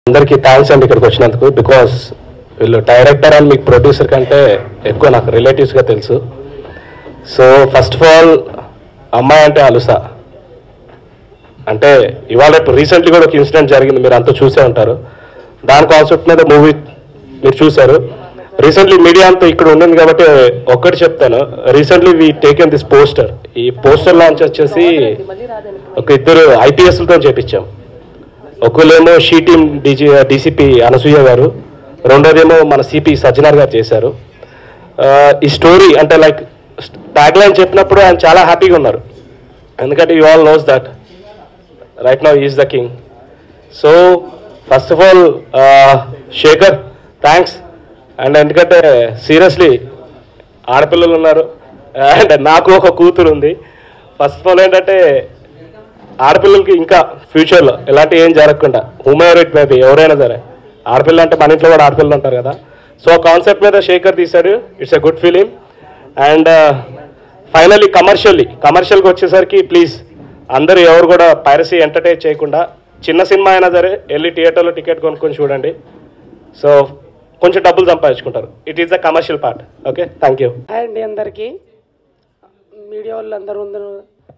అందరికీ థ్యాంక్స్ అండి ఇక్కడికి వచ్చినందుకు బికాస్ వీళ్ళు డైరెక్టర్ అండ్ మీకు ప్రొడ్యూసర్ కంటే ఎక్కువ నాకు రిలేటివ్స్గా తెలుసు సో ఫస్ట్ ఆఫ్ ఆల్ అమ్మాయి అంటే అలుస అంటే ఇవాళ రీసెంట్లీ కూడా ఒక ఇన్సిడెంట్ జరిగింది మీరు అంతా చూసే ఉంటారు దాని కాన్సెప్ట్ మీద మూవీ మీరు చూశారు రీసెంట్లీ మీడియా అంతా ఇక్కడ ఉండింది కాబట్టి ఒక్కటి చెప్తాను recently we taken this poster ఈ పోస్టర్ లాంచ్ వచ్చేసి ఒక ఇద్దరు ఐపీఎస్లతో చేపించాం ఒకళ్ళేమో she team DG DCP Anasuya గారు రెండోదేమో మన సిపి సజ్జనార్ గారు చేశారు ఆ, ఈ స్టోరీ అంటే లైక్ ట్యాగ్ లైన్ చెప్పినప్పుడు ఆయన చాలా హ్యాపీగా ఉన్నారు ఎందుకంటే you all knows that right now is the king so first of all Shekhar thanks and ఎందుకంటే సీరియస్లీ ఆడపిల్లలు ఉన్నారు అండ్ నాకు ఒక కూతురు ఉంది ఫస్ట్ ఆఫ్ ఆల్ ఏంటంటే ఆడపిల్లలకి ఇంకా ఫ్యూచర్లో ఇలాంటి ఏం జరగకుండా హూమెవర్ ఇట్ మేబీ ఎవరైనా సరే ఆడపిల్ల అంటే మన ఇంట్లో కూడా ఆడపిల్లలు ఉంటారు కదా సో కాన్సెప్ట్ మీద శేఖర్ తీశాడు it's a good film and finally commercially కమర్షియల్కి వచ్చేసరికి ప్లీజ్ అందరూ ఎవరు కూడా పైరసీ ఎంటర్టైన్ చేయకుండా చిన్న సినిమా అయినా సరే వెళ్ళి థియేటర్లో టికెట్ కొనుక్కొని చూడండి సో కొంచెం డబ్బులు సంపాదించుకుంటారు it is the commercial part okay thank you hi అండి అందరికీ మీడియా వాళ్ళు అందరూ అందరూ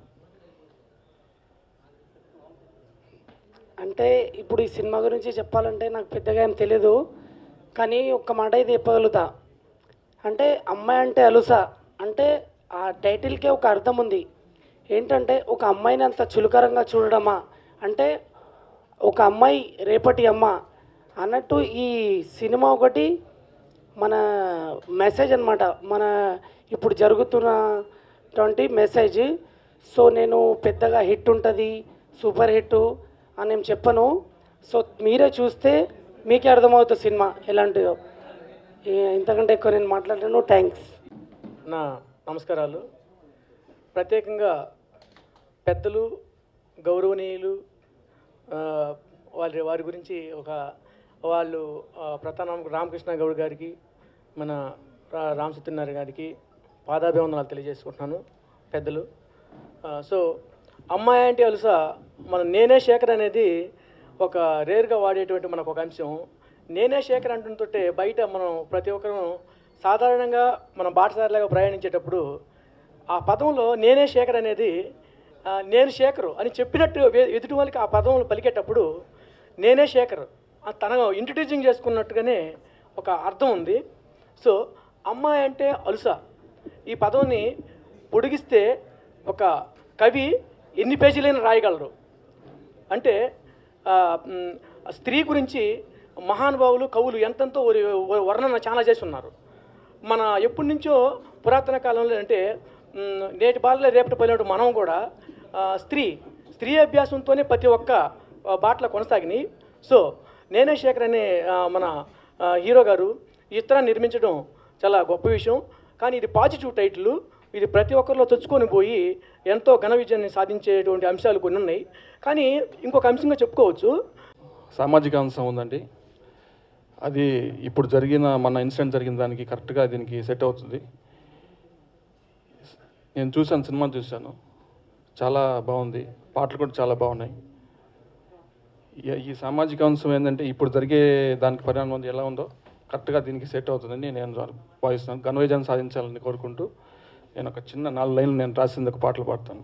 అంటే ఇప్పుడు ఈ సినిమా గురించి చెప్పాలంటే నాకు పెద్దగా ఏం తెలియదు కానీ ఒక్క మాట అయితే చెప్పగలుగుతా అంటే అమ్మాయి అంటే అలుస అంటే ఆ టైటిల్కే ఒక అర్థం ఉంది ఏంటంటే ఒక అమ్మాయిని అంత చులకరంగా చూడడమా అంటే ఒక అమ్మాయి రేపటి అమ్మ అన్నట్టు ఈ సినిమా ఒకటి మన మెసేజ్ అన్నమాట మన ఇప్పుడు జరుగుతున్నటువంటి మెసేజ్ సో నేను పెద్దగా హిట్ ఉంటుంది సూపర్ హిట్ అని నేను చెప్పను సో మీరే చూస్తే మీకే అర్థమవుతుంది సినిమా ఎలాంటిదో ఏ- ఇంతకంటే ఎక్కువ నేను మాట్లాడలేను థ్యాంక్స్ నా నమస్కారాలు ప్రత్యేకంగా పెద్దలు గౌరవనీయులు ఆ, వారి వారి గురించి ఒక వాళ్ళు ఆ, ప్రధాన రామకృష్ణ గౌడ్ గారికి మన రా- రామ్ సత్యనారాయణ గారికి పాదాభివందనాలు తెలియజేసుకుంటున్నాను పెద్దలు ఆ, సో అమ్మాయి అంటే అలుస మన నేనే శేఖర్ అనేది ఒక రేర్గా వాడేటువంటి మనకు ఒక అంశం నేనే శేఖర్ అంటుంటే బయట మనం ప్రతి ఒక్కరూ సాధారణంగా మనం బాటసారిలాగా ప్రయాణించేటప్పుడు ఆ పదంలో నేనే శేఖర్ అనేది ఆ, నేను శేఖరు అని చెప్పినట్టు వే- ఎదుటి వాళ్ళకి ఆ పదంలో పలికేటప్పుడు నేనే శేఖర్ ఆ తన ఇంట్రడ్యూసింగ్ చేసుకున్నట్టుగానే ఒక అర్థం ఉంది సో అమ్మాయి అంటే అలుస ఈ పదంని పొడిగిస్తే ఒక కవి ఎన్ని పేజీలైనా రాయగలరు అంటే ఆ, మ్, స్త్రీ గురించి మహానుభావులు కవులు ఎంతెంతో వరి- వ- వర్ణన చాలా చేసి ఉన్నారు మన ఎప్పటి నుంచో పురాతన కాలంలో అంటే మ్, నేటి బాలలో రేపటి పడినట్టు మనం కూడా ఆ, స్త్రీ స్త్రీ అభ్యాసంతోనే ప్రతి ఒక్క ఆ, బాటలో కొనసాగినాయి సో నేనే శేఖర్ అనే ఆ, మన ఆ, హీరో గారు ఈ చిత్రాన్ని నిర్మించడం చాలా గొప్ప విషయం కానీ ఇది పాజిటివ్ టైటిల్ ఇది ప్రతి ఒక్కరిలో తెచ్చుకొని పోయి ఎంతో ఘన విజయాన్ని సాధించేటువంటి అంశాలు కొన్ని ఉన్నాయి కానీ ఇంకొక అంశంగా చెప్పుకోవచ్చు సామాజిక అంశం ఉందండి అది ఇప్పుడు జరిగిన మన ఇన్సిడెంట్ జరిగిన దానికి కరెక్ట్గా దీనికి సెట్ అవుతుంది నేను చూశాను సినిమా చూశాను చాలా బాగుంది పాటలు కూడా చాలా బాగున్నాయి ఈ- ఈ సామాజిక అంశం ఏంటంటే ఇప్పుడు జరిగే దానికి పరిణామం ఎలా ఉందో కరెక్ట్గా దీనికి సెట్ అవుతుందని నేను భావిస్తున్నాను ఘనవిజయం సాధించాలని కోరుకుంటూ నేను ఒక చిన్న నాలుగు లైన్లు నేను రాసింది ఒక పాటలు పాడతాను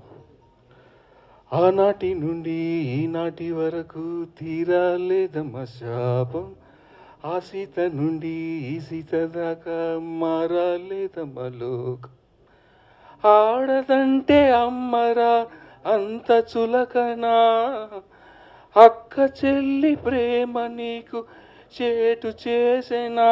ఆనాటి నుండి ఈనాటి వరకు తీరాలేదమ్మ శాపం ఆ సీత నుండి ఈ సీత దాకా మారాలేదమ్మ లోకం ఆడదంటే అమ్మరా అంత చులకనా అక్క చెల్లి ప్రేమ నీకు చేటు చేసేనా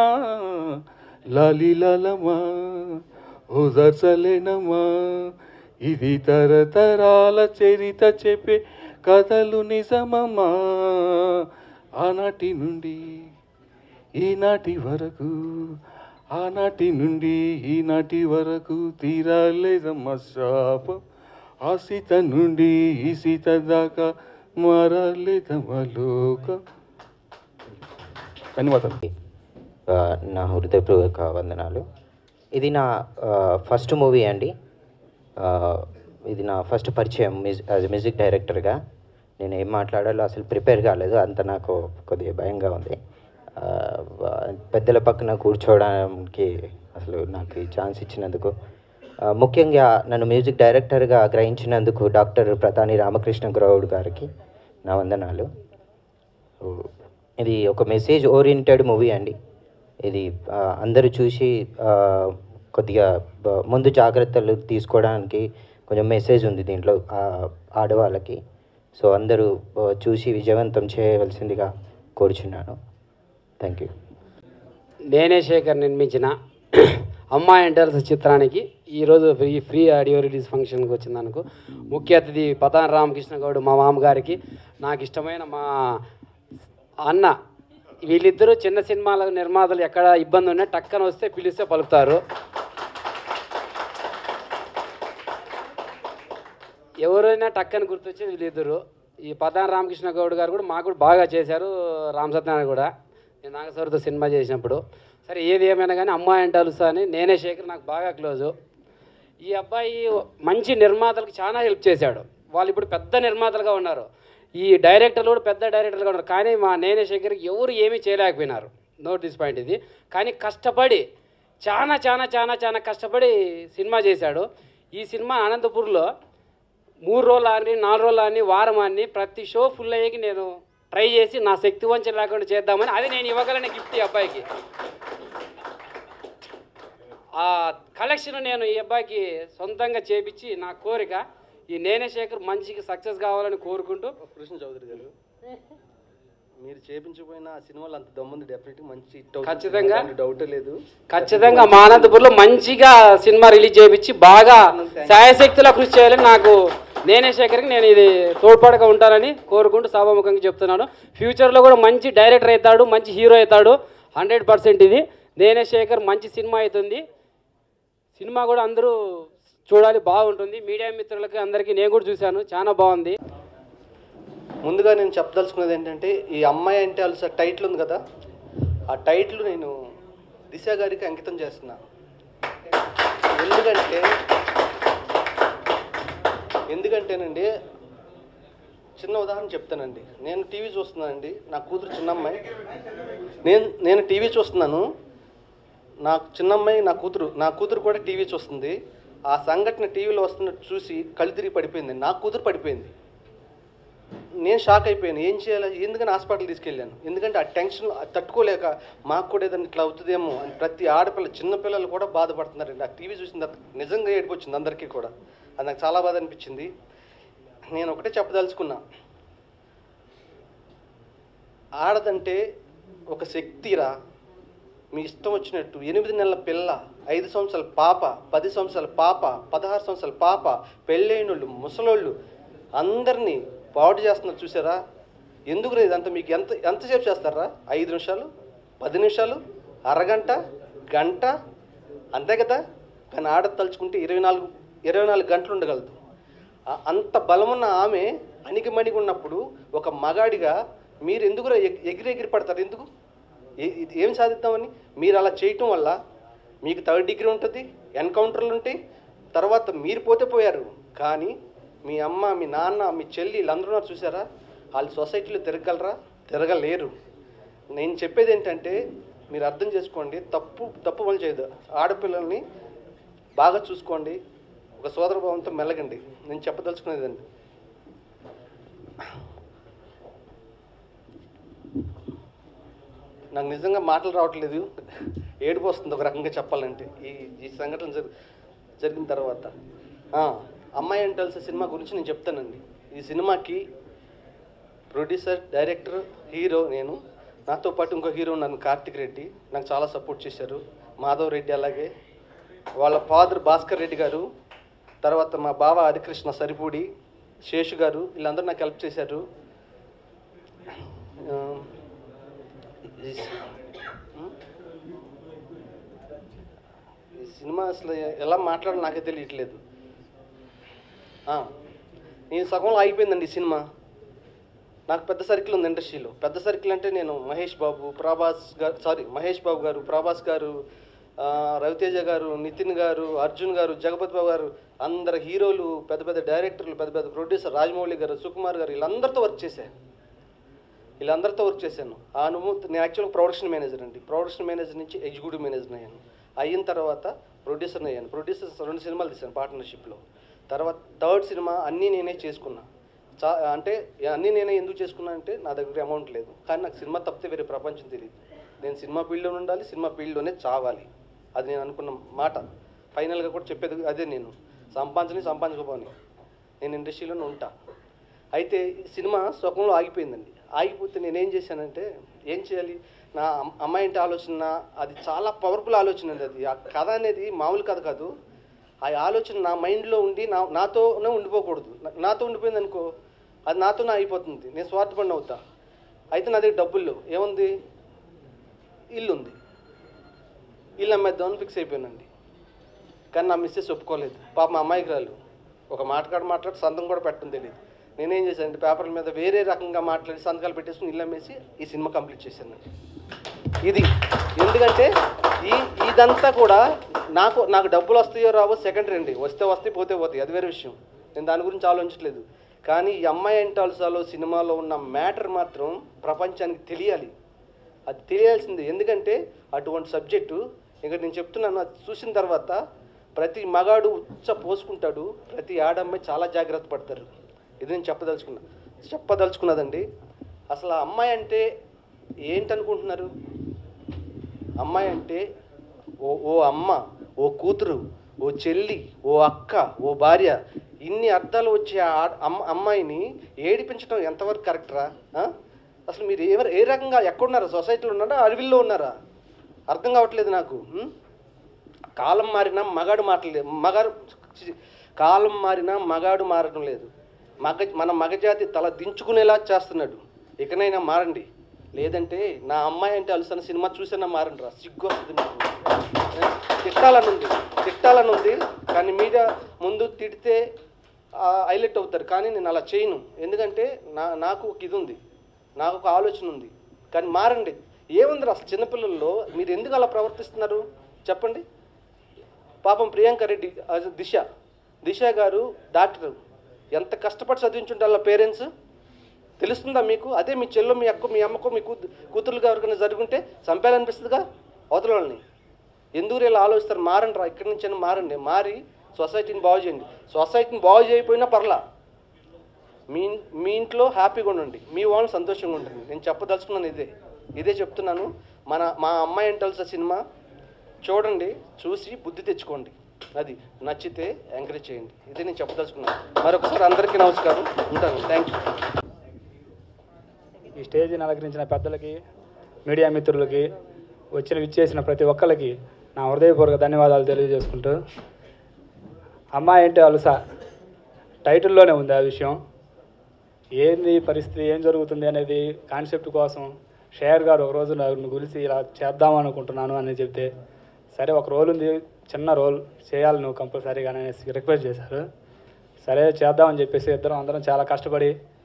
లలిలలమా ఓదర్చలేనమా ఇది తరతరాల చరిత చెప్పే కథలు నిజమమ్మా ఆనాటి నుండి ఈనాటి వరకు ఆనాటి నుండి ఈనాటి వరకు తీరాలేదమ్మ శాపం ఆ సీత నుండి ఈ సీత దాకా మారాలేదమ్మ లోకం ధన్యవాదాలు ఆ, నా హృదయపూర్వక వందనాలు ఇది నా ఫస్ట్ మూవీ అండి ఆ, ఇది నా ఫస్ట్ పరిచయం మ్యూజిక్ యాజ్ మ్యూజిక్ డైరెక్టర్గా నేను ఏం మాట్లాడాలో అసలు ప్రిపేర్ కాలేదు అంత నాకు కొద్దిగా భయంగా ఉంది ఆ, వా- పెద్దల పక్కన కూర్చోవడానికి అసలు నాకు ఈ ఛాన్స్ ఇచ్చినందుకు ఆ, ముఖ్యంగా నన్ను మ్యూజిక్ డైరెక్టర్గా గ్రహించినందుకు డాక్టర్ ప్రతాని రామకృష్ణ గౌడ్ గారికి నా వందనాలు ఓ, ఇది ఒక మెసేజ్ ఓరియంటెడ్ మూవీ అండి ఇది ఆ, అందరూ చూసి ఆ, కొద్దిగా బ- ముందు జాగ్రత్తలు తీసుకోవడానికి కొంచెం మెసేజ్ ఉంది దీంట్లో ఆ, ఆడవాళ్ళకి సో అందరూ ఆ, చూసి విజయవంతం చేయవలసిందిగా కోరుచున్నాను థ్యాంక్ యూ నేనే శేఖర్ నిర్మించిన అమ్మాయి ఎంటర్స్ చిత్రానికి ఈరోజు ఫ్రీ ఫ్రీ ఆడియో రిలీజ్ ఫంక్షన్కి వచ్చినందుకు ముఖ్య అతిథి పతాన్ రామకృష్ణ గౌడ్ మా మామగారికి నాకు ఇష్టమైన మా అన్న వీళ్ళిద్దరూ చిన్న సినిమాల నిర్మాతలు ఎక్కడ ఇబ్బంది ఉన్నా టక్కన వస్తే పిలిస్తే పలుకుతారు ఎవరైనా టక్కని గుర్తొచ్చేది వీళ్ళిద్దరు ఈ పతాన్ రామకృష్ణ గౌడ్ గారు కూడా మాకు కూడా బాగా చేశారు రామ్ సత్యనారాయణ కూడా నేను నాగేశ్వరితో సినిమా చేసినప్పుడు సరే ఏది ఏమైనా కానీ అమ్మాయి అంటే అలుసా అని నేనే శేఖర్ నాకు బాగా క్లోజు ఈ అబ్బాయి మంచి నిర్మాతలకు చాలా హెల్ప్ చేశాడు వాళ్ళు ఇప్పుడు పెద్ద నిర్మాతలుగా ఉన్నారు ఈ డైరెక్టర్లు కూడా పెద్ద డైరెక్టర్లుగా ఉన్నారు కానీ మా నేనే శేఖర్కి ఎవరు ఏమీ చేయలేకపోయినారు నోట్ దిస్ పాయింట్ ఇది కానీ కష్టపడి చాలా చాలా చాలా చాలా కష్టపడి సినిమా చేశాడు ఈ సినిమా అనంతపూర్లో మూడు రోజులు ఆని నాలుగు రోజులు ఆని వారం ఆని ప్రతి షో ఫుల్ అయ్యేకి నేను ట్రై చేసి నా శక్తి వంచన లేకుండా చేద్దామని అది నేను ఇవ్వగలను గిఫ్ట్ ఈ అబ్బాయికి ఆ కలెక్షన్ నేను ఈ అబ్బాయికి సొంతంగా చేపించి నా కోరిక ఈ నేనే శేఖర్ మంచిగా సక్సెస్ కావాలని కోరుకుంటూ కృష్ణ చౌదరి గారు మీరు చేపించకపోయిన ఆ సినిమాలు అంత దమ్ముంది డెఫినెట్ మంచి హిట్ ఖచ్చితంగా. డౌట్ లేదు ఖచ్చితంగా మా అనంతపూర్లో మంచిగా సినిమా రిలీజ్ చేయించి బాగా శాయశక్తిలో కృషి చేయాలని నాకు నేనే శేఖర్కి నేను ఇది తోడ్పాటుగా ఉంటానని కోరుకుంటూ సభాముఖంగా చెప్తున్నాను ఫ్యూచర్లో కూడా మంచి డైరెక్టర్ అవుతాడు మంచి హీరో అవుతాడు హండ్రెడ్ పర్సెంట్ ఇది నేనే శేఖర్ మంచి సినిమా అవుతుంది సినిమా కూడా అందరూ చూడాలి బాగుంటుంది మీడియా మిత్రులకి అందరికీ నేను కూడా చూశాను చాలా బాగుంది ముందుగా నేను చెప్పదలుచుకున్నది ఏంటంటే ఈ అమ్మాయి అంటే అలస టైటిల్ ఉంది కదా ఆ టైటిల్ నేను దిశ గారికి అంకితం చేస్తున్నా ఎందుకంటే ఎందుకంటేనండి చిన్న ఉదాహరణ చెప్తానండి నేను టీవీ చూస్తున్నానండి నా కూతురు చిన్నమ్మాయి నేను నేను టీవీ చూస్తున్నాను నా చిన్నమ్మాయి నా కూతురు నా కూతురు కూడా టీవీ చూస్తుంది ఆ సంఘటన టీవీలో వస్తున్నట్టు చూసి కళ్ళు తిరిగి పడిపోయింది నా కూతురు పడిపోయింది నేను షాక్ అయిపోయాను ఏం చేయాలి ఎందుకని హాస్పిటల్ తీసుకెళ్ళాను ఎందుకంటే ఆ టెన్షన్ తట్టుకోలేక మాకు కూడా ఏదైనా ఇట్లా అవుతుందేమో అని ప్రతి ఆడపిల్ల చిన్న పిల్లలు కూడా బాధపడుతున్నారండి ఆ టీవీ చూసిన తర్వాత నిజంగా ఏడుపు వచ్చింది అందరికీ కూడా అది నాకు చాలా బాధ అనిపించింది నేను ఒకటే చెప్పదలుచుకున్నా ఆడదంటే ఒక శక్తిరా మీ ఇష్టం వచ్చినట్టు ఎనిమిది నెలల పిల్ల ఐదు సంవత్సరాల పాప పది సంవత్సరాల పాప పదహారు సంవత్సరాల పాప పెళ్ళైనోళ్ళు ముసలోళ్ళు అందరినీ పాడు చేస్తున్నారు చూసారా ఎందుకు లేదు ఇదంతా మీకు ఎంత ఎంతసేపు చేస్తారా ఐదు నిమిషాలు పది నిమిషాలు అరగంట గంట అంతే కదా కానీ ఆడ తలుచుకుంటే ఇరవై నాలుగు ఇరవై నాలుగు గంటలు ఉండగలదు ఆ- అంత బలమున్న ఆమె అణిగిమణిగి ఉన్నప్పుడు ఒక మగాడిగా మీరు ఎందుకు ఎగిరి ఎగిరి పడతారు ఎందుకు ఏ- ఇది ఏం సాధిద్దామని మీరు అలా చేయటం వల్ల మీకు థర్డ్ డిగ్రీ ఉంటుంది ఎన్కౌంటర్లు ఉంటాయి తర్వాత మీరు పోతే పోయారు కానీ మీ అమ్మ మీ నాన్న మీ చెల్లి వీళ్ళందరూ ఉన్నారు చూసారా వాళ్ళు సొసైటీలో తిరగలరా తిరగలేరు నేను చెప్పేది ఏంటంటే మీరు అర్థం చేసుకోండి తప్పు తప్పు పనులు చేయదు ఆడపిల్లల్ని బాగా చూసుకోండి ఒక సోదర భావంతో మెలగండి నేను చెప్పదలుచుకునేదండి నాకు నిజంగా మాటలు రావట్లేదు ఏడుపు వస్తుంది ఒక రకంగా చెప్పాలంటే ఈ ఈ సంఘటన జరి- జరిగిన తర్వాత ఆ, అమ్మాయి అంటాల్సిన సినిమా గురించి నేను చెప్తానండి ఈ సినిమాకి ప్రొడ్యూసర్ డైరెక్టర్ హీరో నేను నాతో పాటు ఇంకో హీరో ఉన్నాను కార్తిక్ రెడ్డి నాకు చాలా సపోర్ట్ చేశారు మాధవ్ రెడ్డి అలాగే వాళ్ళ ఫాదర్ భాస్కర్ రెడ్డి గారు తర్వాత మా బావ హరికృష్ణ సరిపూడి శేషు గారు వీళ్ళందరూ నాకు హెల్ప్ చేశారు ఆ, ఈ సి- ఉమ్? ఈ సినిమా అసలు ఎలా మాట్లాడాలో నాకే తెలియట్లేదు ఆ, నేను సగంలో ఆగిపోయిందండి ఈ సినిమా నాకు పెద్ద సర్కిల్ ఉంది ఇండస్ట్రీలో పెద్ద సర్కిల్ అంటే నేను మహేష్ బాబు ప్రభాస్ గారు సారీ మహేష్ బాబు గారు ప్రభాస్ గారు ఆ, రవితేజ గారు నితిన్ గారు అర్జున్ గారు జగపతి బాబు గారు అందరు హీరోలు పెద్ద పెద్ద డైరెక్టర్లు పెద్ద పెద్ద ప్రొడ్యూసర్ రాజమౌళి గారు సుకుమార్ గారు వీళ్ళందరితో వర్క్ చేశాను వీళ్ళందరితో వర్క్ చేశాను ఆ అనుభూతి నేను యాక్చువల్గా ప్రొడక్షన్ మేనేజర్ అండి ప్రొడక్షన్ మేనేజర్ నుంచి ఎగ్జిక్యూటివ్ మేనేజర్ అయ్యాను అయిన తర్వాత ప్రొడ్యూసర్ అయ్యాను ప్రొడ్యూసర్స్ రెండు సినిమాలు తీశాను పార్ట్నర్షిప్లో తర్వాత థర్డ్ సినిమా అన్నీ నేనే చేసుకున్నా చా అంటే అన్నీ నేనే ఎందుకు చేసుకున్నా అంటే నా దగ్గర అమౌంట్ లేదు కానీ నాకు సినిమా తప్పితే వేరే ప్రపంచం తెలియదు నేను సినిమా ఫీల్డ్లో ఉండాలి సినిమా ఫీల్డ్లోనే చావాలి అది నేను అనుకున్న మాట ఫైనల్గా కూడా చెప్పేది అదే నేను సంపాదించని సంపాదించకపోని నేను ఇండస్ట్రీలోనే ఉంటా అయితే ఈ సినిమా సుఖంలో ఆగిపోయిందండి ఆగిపోతే నేనేం చేశానంటే ఏం చేయాలి నా అమ్- అమ్మాయి అంటే ఆలోచన అది చాలా పవర్ఫుల్ ఆలోచన అండి అది ఆ కథ అనేది మామూలు కథ కాదు ఆ ఆలోచన నా మైండ్లో ఉండి నా నాతోనే ఉండిపోకూడదు నా- నాతో ఉండిపోయింది అనుకో అది నాతోనే అయిపోతుంది నేను స్వార్థపడిన అవుతా అయితే నా దగ్గర డబ్బులు లేవు ఏముంది ఇల్లు ఉంది ఇల్లు అమ్మేద్దామని ఫిక్స్ అయిపోయానండి కానీ నా మిస్సెస్ ఒప్పుకోలేదు పాప మా అమ్మాయికి రాలు ఒక మాట్లాడి మాట్లాడి సంతకం కూడా పెట్టడం తెలియదు నేనేం చేశానంటే పేపర్ల మీద వేరే రకంగా మాట్లాడి సంతకాలు పెట్టేసుకుని ఇల్లు అమ్మేసి ఈ సినిమా కంప్లీట్ చేశాను ఇది ఎందుకంటే ఈ ఇదంతా కూడా నాకు నాకు డబ్బులు వస్తాయో రావో సెకండరీ అండి వస్తే వస్తే పోతే పోతాయి అది వేరే విషయం నేను దాని గురించి ఆలోచించట్లేదు కానీ ఈ అమ్మాయి ఎంటాల్సాలో సినిమాలో ఉన్న మ్యాటర్ మాత్రం ప్రపంచానికి తెలియాలి అది తెలియాల్సింది ఎందుకంటే అటువంటి సబ్జెక్టు ఇక్కడ నేను చెప్తున్నాను అది చూసిన తర్వాత ప్రతి మగాడు ఉచ్చ పోసుకుంటాడు ప్రతి ఆడమ్మాయి చాలా జాగ్రత్త పడతారు ఇది నేను చెప్పదలుచుకున్నా చెప్పదలుచుకున్నదండి అసలు ఆ అమ్మాయి అంటే ఏంటనుకుంటున్నారు అమ్మాయి అంటే ఓ ఓ అమ్మ ఓ కూతురు ఓ చెల్లి ఓ అక్క ఓ భార్య ఇన్ని అర్థాలు వచ్చే ఆ అమ్మ అమ్మాయిని ఏడిపించడం ఎంతవరకు కరెక్టరా ఆ? అసలు మీరు ఎవరు ఏ రకంగా ఎక్కడున్నారా సొసైటీలో ఉన్నారా అడవిల్లో ఉన్నారా అర్థం కావట్లేదు నాకు ఉం? కాలం మారినా మగాడు మాటలేదు మగాడు చి- కాలం మారినా మగాడు మారడం లేదు మగ మన మగజాతి తల దించుకునేలా చేస్తున్నాడు ఇకనైనా మారండి లేదంటే నా అమ్మాయి అంటే అలుసన్న సినిమా చూసినా మారండి రా సిగ్గు వస్తుంది నాకు తిట్టాలని ఉంది తిట్టాలని ఉంది కానీ మీడియా ముందు తిడితే హైలైట్ అవుతారు కానీ నేను అలా చేయను ఎందుకంటే నా నాకు ఒక ఇది ఉంది నాకు ఒక ఆలోచన ఉంది కానీ మారండి ఏముంది అసలు చిన్నపిల్లల్లో మీరు ఎందుకు అలా ప్రవర్తిస్తున్నారు చెప్పండి పాపం ప్రియాంక రెడ్డి as a దిశ దిశ గారు డాక్టర్ ఎంత కష్టపడి చదివించుంటే వాళ్ళ పేరెంట్స్ తెలుస్తుందా మీకు అదే మీ చెల్లు మీ అక్క మీ అమ్మకు మీ కూతు కూతురుగా ఎవరికైనా జరుగుంటే చంపేయాలనిపిస్తుందిగా అవతల వాళ్ళని ఎందుకు ఇలా ఆలోచిస్తారు మారండి రా ఇక్కడి నుంచి మారండి మారి సొసైటీని బాగు చేయండి సొసైటీని బాగు చేయకపోయినా పర్లా మీ మీ ఇంట్లో హ్యాపీగా ఉండండి మీ వాళ్ళు సంతోషంగా ఉండండి నేను చెప్పదలుచుకున్నాను ఇదే ఇదే చెప్తున్నాను మన మా అమ్మాయి ఎంటల్స సినిమా చూడండి చూసి బుద్ధి తెచ్చుకోండి అది నచ్చితే ఎంకరేజ్ చేయండి ఇదే నేను చెప్పదలుచుకున్నాను మరొకసారి అందరికీ నమస్కారం ఉంటాను థ్యాంక్ యూ ఈ స్టేజ్ని అలంకరించిన పెద్దలకి మీడియా మిత్రులకి వచ్చిన విచ్చేసిన ప్రతి ఒక్కరికి నా హృదయపూర్వక ధన్యవాదాలు తెలియజేసుకుంటూ అమ్మాయి అంటే అలుస టైటిల్లోనే ఉంది ఆ విషయం ఏంది పరిస్థితి ఏం జరుగుతుంది అనేది కాన్సెప్ట్ కోసం షేర్ గారు ఒక రోజు నన్ను గురించి ఇలా చేద్దాం అనుకుంటున్నాను అని చెప్తే సరే ఒక రోల్ ఉంది చిన్న రోల్ చేయాలి నువ్వు కంపల్సరీగా అనేసి రిక్వెస్ట్ చేశారు సరే చేద్దామని చెప్పేసి ఇద్దరం అందరం చాలా కష్టపడి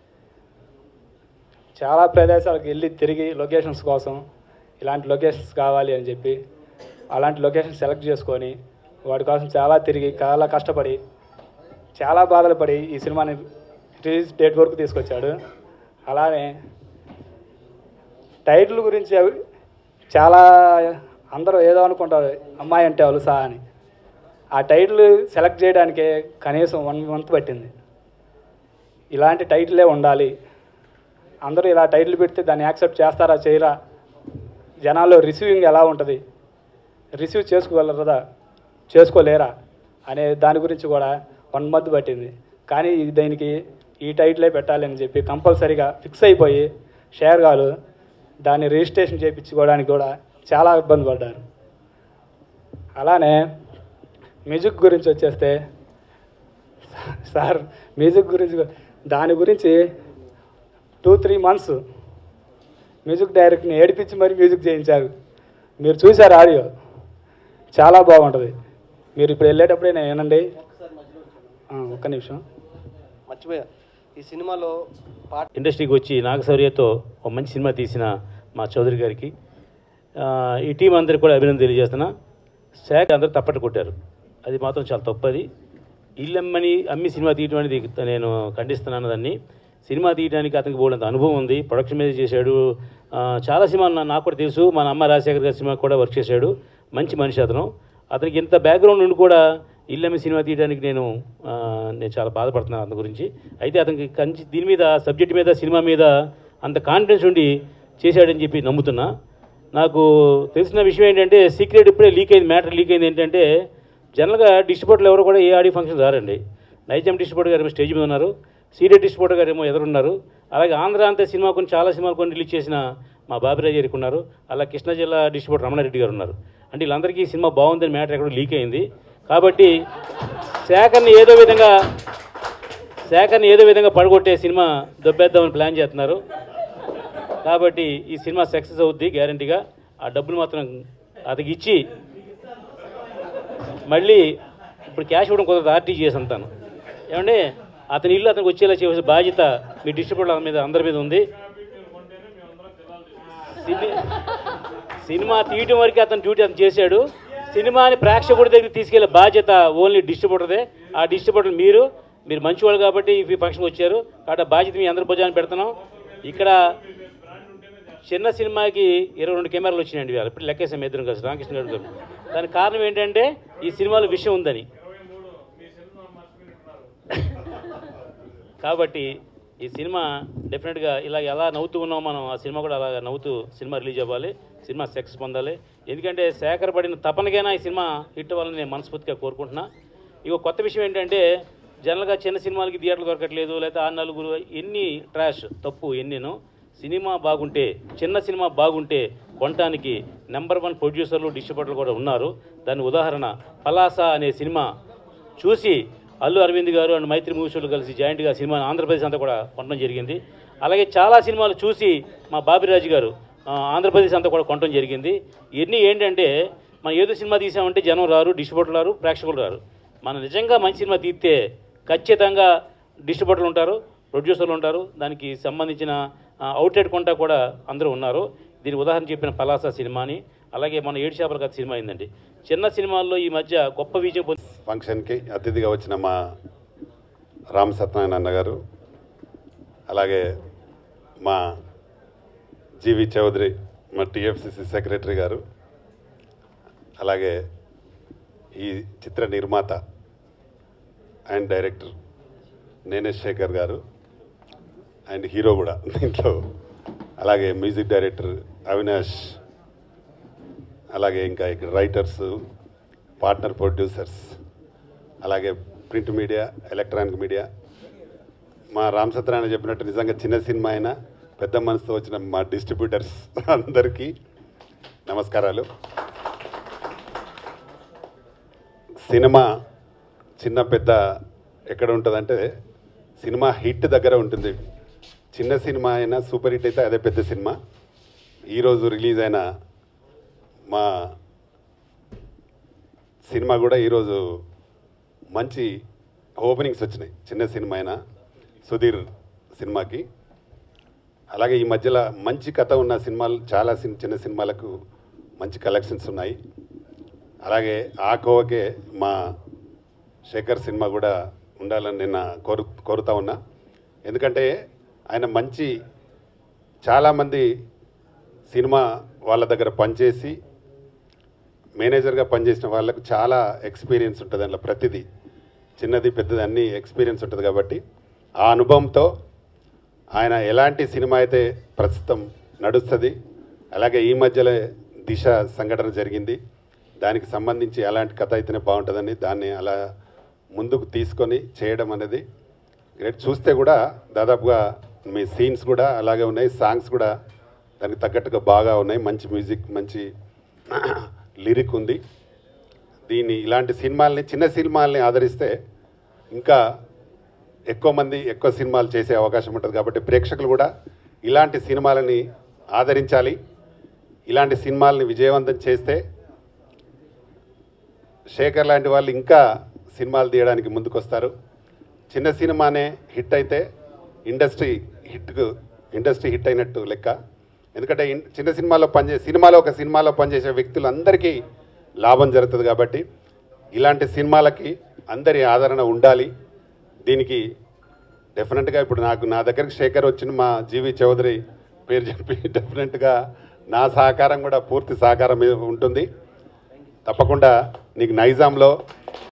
చాలా ప్రదేశాలకు వెళ్ళి తిరిగి లొకేషన్స్ కోసం ఇలాంటి లొకేషన్స్ కావాలి అని చెప్పి అలాంటి లొకేషన్ సెలెక్ట్ చేసుకొని వాటి కోసం చాలా తిరిగి చాలా కష్టపడి చాలా బాధలు పడి ఈ సినిమాని రిలీజ్ డేట్ వరకు తీసుకొచ్చాడు అలానే టైటిల్ గురించి అవి- చాలా అందరూ ఏదో అనుకుంటారు అమ్మాయి అంటే అలుసా అని ఆ టైటిల్ సెలెక్ట్ చేయడానికే కనీసం వన్ మంత్ పట్టింది ఇలాంటి టైటిలే ఉండాలి అందరూ ఇలా టైటిల్ పెడితే దాన్ని యాక్సెప్ట్ చేస్తారా చేయరా జనాల్లో రిసీవింగ్ ఎలా ఉంటుంది రిసీవ్ చేసుకోగలరా చేసుకోలేరా అనే దాని గురించి కూడా వన్ మంత్ పట్టింది కానీ ఇది దీనికి ఈ టైటిలే పెట్టాలి అని చెప్పి కంపల్సరీగా ఫిక్స్ అయిపోయి షేర్ గారు దాన్ని రిజిస్ట్రేషన్ చేయించుకోవడానికి కూడా చాలా ఇబ్బంది పడ్డారు అలానే మ్యూజిక్ గురించి వచ్చేస్తే సార్ మ్యూజిక్ గురించి దాని గురించి టూ త్రీ మంత్స్ మ్యూజిక్ డైరెక్ట్ని ఏడిపించి మరీ మ్యూజిక్ చేయించారు మీరు చూశారు ఆడియో చాలా బాగుంటుంది మీరు ఇప్పుడు వెళ్ళేటప్పుడే నేను వినండి ఆ, ఒక్క నిమిషం మర్చిపోయా ఈ సినిమాలో పాట ఇండస్ట్రీకి వచ్చి నాగశౌర్యతో ఒక మంచి సినిమా తీసిన మా చౌదరి గారికి ఆ, ఈ టీం అందరికి కూడా అభినందన తెలియజేస్తున్నా శాఖ అందరూ తప్పట్టు కొట్టారు అది మాత్రం చాలా తప్పది ఇల్లమ్మని అమ్మి సినిమా తీయటం అనేది నేను ఖండిస్తున్నాను దాన్ని సినిమా తీయడానికి అతనికి బోడంత అనుభవం ఉంది ప్రొడక్షన్ మీద చేశాడు ఆ, చాలా సినిమాలు నా- నాకు కూడా తెలుసు మన అమ్మ రాజశేఖర్ గారి సినిమా కూడా వర్క్ చేశాడు మంచి మనిషి అతను అతనికి ఇంత బ్యాక్గ్రౌండ్ నుండి కూడా ఇల్లమ్మి సినిమా తీయడానికి నేను ఆ, నేను చాలా బాధపడుతున్నాను అతని గురించి అయితే అతనికి కంచి దీని మీద సబ్జెక్ట్ మీద సినిమా మీద అంత కాన్ఫిడెన్స్ ఉండి చేశాడని చెప్పి నమ్ముతున్నా నాకు తెలిసిన విషయం ఏంటంటే సీక్రెట్ ఇప్పుడే లీక్ అయింది మ్యాటర్ లీక్ అయింది ఏంటంటే జనరల్గా డిస్ట్రిబ్యూటర్లు ఎవరు కూడా ఏ ఆడియో ఫంక్షన్ రారండి నైజాం డిస్ట్రిబ్యూటర్ గారు ఏమో స్టేజ్ మీద ఉన్నారు సీరియట్ డిస్ట్రిబ్యూటర్ గారు ఏమో ఎదురున్నారు అలాగే ఆంధ్ర అంతే సినిమా కొన్ని చాలా సినిమాలు కొన్ని రిలీజ్ చేసిన మా బాబిరాజు గారికి ఉన్నారు అలా కృష్ణా జిల్లా డిస్ట్రిబ్యూటర్ రమణారెడ్డి గారు ఉన్నారు అంటే వీళ్ళందరికీ ఈ సినిమా బాగుందని మ్యాటర్ ఎక్కడో లీక్ అయింది కాబట్టి శేఖర్ని ఏదో విధంగా శేఖర్ని ఏదో విధంగా పడగొట్టే సినిమా దొబ్బేద్దామని ప్లాన్ చేస్తున్నారు కాబట్టి ఈ సినిమా సక్సెస్ అవుద్ది గ్యారంటీగా ఆ డబ్బులు మాత్రం అతనికి ఇచ్చి మళ్ళీ ఇప్పుడు క్యాష్ ఇవ్వడం కుదరదు ఆర్టీజీఎస్ అంతాను ఏమంటే అతని ఇల్లు అతనికి వచ్చేలా చేసే బాధ్యత మీ డిస్ట్రిబ్యూటర్ మీద అందరి మీద ఉంది సిని- సినిమా తీయటం వరకు అతను డ్యూటీ అతను చేశాడు సినిమాని ప్రేక్షకుడి దగ్గరికి తీసుకెళ్లే బాధ్యత ఓన్లీ డిస్ట్రిబ్యూటర్దే ఆ డిస్ట్రిబ్యూటర్ మీరు మీరు మంచివాళ్ళు కాబట్టి ఈ ఫంక్షన్కి వచ్చారు కాబట్టి ఆ బాధ్యత మీ అందరి భుజాన్ని పెడుతున్నాం ఇక్కడ చిన్న సినిమాకి ఇరవై రెండు కెమెరాలు వచ్చినాయండి ఇవాళ ఇప్పుడు లెక్కేసాం ఇద్దరం కలిసి రామకృష్ణ గారు గారు. దానికి కారణం ఏంటంటే ఈ సినిమాలో విషయం ఉందని కాబట్టి ఈ సినిమా డెఫినెట్గా ఇలా ఎలా నవ్వుతూ ఉన్నాం మనం ఆ సినిమా కూడా అలా నవ్వుతూ సినిమా రిలీజ్ అవ్వాలి సినిమా సక్సెస్ పొందాలి ఎందుకంటే సేకరపడిన తపనకైనా ఈ సినిమా హిట్ అవ్వాలని నేను మనస్ఫూర్తిగా కోరుకుంటున్నా ఇక కొత్త విషయం ఏంటంటే జనరల్గా చిన్న సినిమాలకి థియేటర్లు దొరకట్లేదు లేదా ఆ నలుగురు ఎన్ని ట్రాష్ తప్పు ఎన్నిను సినిమా బాగుంటే చిన్న సినిమా బాగుంటే కొనటానికి నెంబర్ వన్ ప్రొడ్యూసర్లు డిస్ట్రిబ్యూటర్లు కూడా ఉన్నారు దాని ఉదాహరణ పలాస అనే సినిమా చూసి అల్లు అరవింద్ గారు అండ్ మైత్రి మూవీస్లు కలిసి జాయింట్గా సినిమాని ఆంధ్రప్రదేశ్ అంతా కూడా కొనడం జరిగింది అలాగే చాలా సినిమాలు చూసి మా బాబిరాజు గారు ఆ, ఆంధ్రప్రదేశ్ అంతా కూడా కొనడం జరిగింది ఇవన్నీ ఏంటంటే మనం ఏదో సినిమా తీసామంటే జనం రారు డిస్ట్రిబ్యూటర్లు రారు ప్రేక్షకులు రారు మనం నిజంగా మంచి సినిమా తీస్తే ఖచ్చితంగా డిస్ట్రిబ్యూటర్లు ఉంటారు ప్రొడ్యూసర్లు ఉంటారు దానికి సంబంధించిన అవుట్లెట్ కొంటా కూడా అందరూ ఉన్నారు దీని ఉదాహరణ చెప్పిన పలాస సినిమాని అలాగే మన ఏడు చేపల కథ సినిమా అయిందండి చిన్న సినిమాల్లో ఈ మధ్య గొప్ప విజయం పొంది ఫంక్షన్కి అతిథిగా వచ్చిన మా రామ్ సత్యనారాయణ అన్న గారు అలాగే మా జీవి చౌదరి మా టిఎఫ్సిసి సెక్రటరీ గారు అలాగే ఈ చిత్ర నిర్మాత అండ్ డైరెక్టర్ నేనేష్ శేఖర్ గారు అండ్ హీరో కూడా దీంట్లో అలాగే మ్యూజిక్ డైరెక్టర్ అవినాష్ అలాగే ఇంకా ఇక్కడ రైటర్స్ పార్ట్నర్ ప్రొడ్యూసర్స్ అలాగే ప్రింట్ మీడియా ఎలక్ట్రానిక్ మీడియా మా రామ్ సత్యనారాయణ చెప్పినట్టు నిజంగా చిన్న సినిమా అయినా పెద్ద మనసుతో వచ్చిన మా డిస్ట్రిబ్యూటర్స్ అందరికీ నమస్కారాలు సినిమా చిన్న పెద్ద ఎక్కడ ఉంటుందంటే సినిమా హిట్ దగ్గర ఉంటుంది చిన్న సినిమా అయినా సూపర్ హిట్ అయితే అదే పెద్ద సినిమా ఈరోజు రిలీజ్ అయిన మా సినిమా కూడా ఈరోజు మంచి ఓపెనింగ్స్ వచ్చినాయి చిన్న సినిమా అయినా సుధీర్ సినిమాకి అలాగే ఈ మధ్యలో మంచి కథ ఉన్న సినిమాలు చాలా సిన్- చిన్న సినిమాలకు మంచి కలెక్షన్స్ ఉన్నాయి అలాగే ఆ కోవకే మా శేఖర్ సినిమా కూడా ఉండాలని నేను కోరు కోరుతా ఉన్నా ఎందుకంటే ఆయన మంచి చాలామంది సినిమా వాళ్ళ దగ్గర పనిచేసి మేనేజర్గా పనిచేసిన వాళ్ళకు చాలా ఎక్స్పీరియన్స్ ఉంటుంది అందులో ప్రతిదీ చిన్నది పెద్దది అన్ని ఎక్స్పీరియన్స్ ఉంటుంది కాబట్టి ఆ అనుభవంతో ఆయన ఎలాంటి సినిమా అయితే ప్రస్తుతం నడుస్తుంది అలాగే ఈ మధ్యలో దిశ సంఘటన జరిగింది దానికి సంబంధించి ఎలాంటి కథ అయితేనే బాగుంటుందని దాన్ని అలా ముందుకు తీసుకొని చేయడం అనేది గ్రేట్ చూస్తే కూడా దాదాపుగా మీ సీన్స్ కూడా అలాగే ఉన్నాయి సాంగ్స్ కూడా దానికి తగ్గట్టుగా బాగా ఉన్నాయి మంచి మ్యూజిక్ మంచి లిరిక్ ఉంది దీన్ని ఇలాంటి సినిమాల్ని చిన్న సినిమాల్ని ఆదరిస్తే ఇంకా ఎక్కువ మంది ఎక్కువ సినిమాలు చేసే అవకాశం ఉంటుంది కాబట్టి ప్రేక్షకులు కూడా ఇలాంటి సినిమాలని ఆదరించాలి ఇలాంటి సినిమాలని విజయవంతం చేస్తే శేఖర్ లాంటి వాళ్ళు ఇంకా సినిమాలు తీయడానికి ముందుకొస్తారు చిన్న సినిమానే హిట్ అయితే ఇండస్ట్రీ హిట్కు ఇండస్ట్రీ హిట్ అయినట్టు లెక్క ఎందుకంటే ఇన్- చిన్న సినిమాలో పనిచే సినిమాలో ఒక సినిమాలో పనిచేసే వ్యక్తులందరికీ లాభం జరుగుతుంది కాబట్టి ఇలాంటి సినిమాలకి అందరి ఆదరణ ఉండాలి దీనికి డెఫినెట్గా ఇప్పుడు నాకు నా దగ్గరికి శేఖర్ వచ్చిన మా జీవి చౌదరి పేరు చెప్పి డెఫినెట్గా నా సహకారం కూడా పూర్తి సహకారం ఉంటుంది తప్పకుండా నీకు నైజాంలో